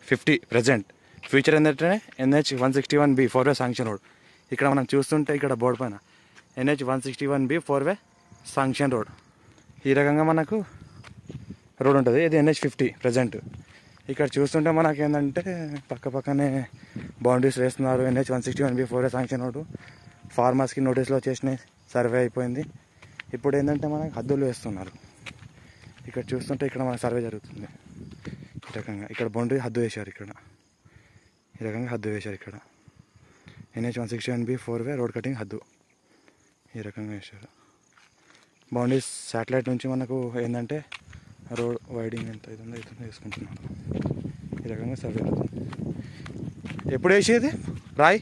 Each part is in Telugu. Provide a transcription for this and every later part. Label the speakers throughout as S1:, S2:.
S1: ఫిఫ్టీ ప్రజెంట్ ఫ్యూచర్ ఏంటంటే NH one sixty one B four way sanction road ఇక్కడ మనం చూస్తుంటే ఇక్కడ బోర్డు పైన NH one sixty one B four way sanction road ఈ రకంగా మనకు రోడ్ ఉంటుంది ఇది ఎన్హెచ్ ఫిఫ్టీ ప్రజెంట్ ఇక్కడ చూస్తుంటే మనకి ఏంటంటే పక్క పక్కనే బౌండరీస్ వేస్తున్నారు NH one sixty one B four sanction road ఫార్మర్స్కి నోటీసులు వచ్చేసినాయి సర్వే అయిపోయింది ఇప్పుడు ఏంటంటే మనకి హద్దులు వేస్తున్నారు ఇక్కడ చూస్తుంటే ఇక్కడ మన సర్వే జరుగుతుంది ఈ రకంగా ఇక్కడ బౌండరీ హద్దు వేశారు ఇక్కడ ఈ రకంగా హద్దు వేశారు ఇక్కడ NH one sixty one B four way road cutting హద్దు ఈ రకంగా వేశారు బౌండరీస్ శాటిలైట్ నుంచి మనకు ఏంటంటే రోడ్ వైడింగ్ ఎంత అవుతుందో ఇతను వేసుకుంటున్నారు ఈ రకంగా సర్వే అవుతుంది ఎప్పుడు వేసేది రాయ్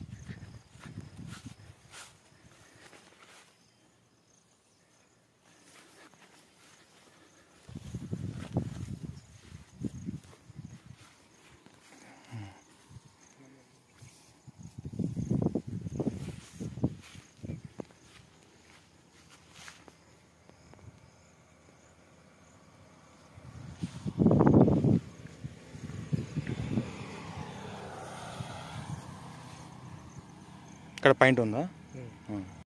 S1: ఇక్కడ పాయింట్ ఉందా ఆ.